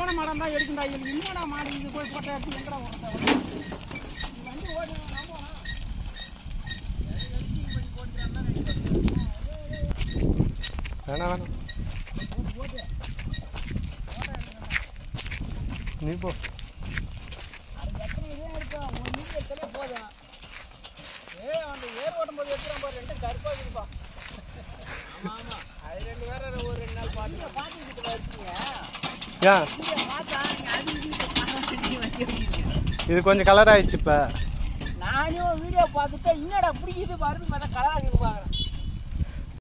போன மாடம் தான் எடுக்கண்டா இது என்னடா மாடு இது போய் போட்ட எடுத்து எங்கடா ஓடுறா வண்டி ஓடி நம்புறா வேணாம் வேணாம் நீ போ அது எத்தனை இதே இருக்கா ஒரு நிமிஷத்துல போதும் ஏ அந்த ஏர் ஓட்டும் போது எடுத்துறான் பாரு ரெண்டும் கருப்பா இருக்குப்பா ஆமா ஆமா அது ரெண்டு பேரும் ஒரு ரெண்டு நாள் பாத்து பாத்துக்கிட்டு இருக்கீங்க ஏன் நீங்க பார்த்தா நீங்க அது இது வச்சிருக்கீங்க இது கொஞ்சம் கலர் ஆயிடுச்சு இப்போ நானும் வீடியோ பார்த்துட்டு என்னடா பிடிக்குது பாருன்னு பார்த்தா கலராக இருக்கு பாக்குறேன்